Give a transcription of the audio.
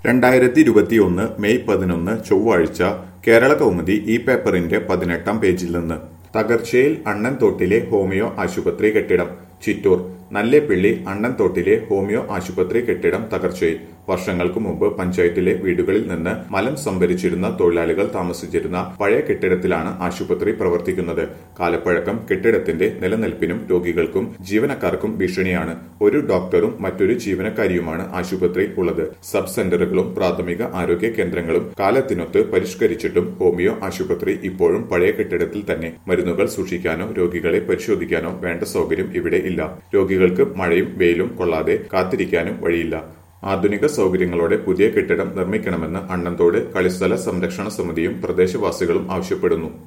രണ്ടായിരത്തി ഇരുപത്തിയൊന്ന് മെയ് പതിനൊന്ന് ചൊവ്വാഴ്ച കേരള കൗമുദി ഈ പേപ്പറിന്റെ പതിനെട്ടാം പേജിൽ നിന്ന് തകർച്ചയിൽ അണ്ണൻതോട്ടിലെ ഹോമിയോ ആശുപത്രി കെട്ടിടം ചിറ്റൂർ നല്ലേപ്പിള്ളി അണ്ണൻതോട്ടിലെ ഹോമിയോ ആശുപത്രി കെട്ടിടം തകർച്ചയിൽ വർഷങ്ങൾക്ക് മുമ്പ് പഞ്ചായത്തിലെ വീടുകളിൽ നിന്ന് മലം സംഭരിച്ചിരുന്ന തൊഴിലാളികൾ താമസിച്ചിരുന്ന പഴയ കെട്ടിടത്തിലാണ് ആശുപത്രി പ്രവർത്തിക്കുന്നത് കാലപ്പഴക്കം കെട്ടിടത്തിന്റെ നിലനിൽപ്പിനും രോഗികൾക്കും ജീവനക്കാർക്കും ഭീഷണിയാണ് ഒരു ഡോക്ടറും മറ്റൊരു ജീവനക്കാരിയുമാണ് ആശുപത്രിയിൽ ഉള്ളത് സബ് സെന്ററുകളും പ്രാഥമിക ആരോഗ്യ കേന്ദ്രങ്ങളും കാലത്തിനൊത്ത് പരിഷ്കരിച്ചിട്ടും ഹോമിയോ ആശുപത്രി ഇപ്പോഴും പഴയ കെട്ടിടത്തിൽ തന്നെ മരുന്നുകൾ സൂക്ഷിക്കാനോ രോഗികളെ പരിശോധിക്കാനോ വേണ്ട സൗകര്യം ഇവിടെ ഇല്ല രോഗികൾക്ക് മഴയും വെയിലും കൊള്ളാതെ കാത്തിരിക്കാനും വഴിയില്ല ആധുനിക സൗകര്യങ്ങളോടെ പുതിയ കെട്ടിടം നിർമ്മിക്കണമെന്ന് അണ്ണന്തോട് കളിസ്ഥല സംരക്ഷണ സമിതിയും പ്രദേശവാസികളും ആവശ്യപ്പെടുന്നു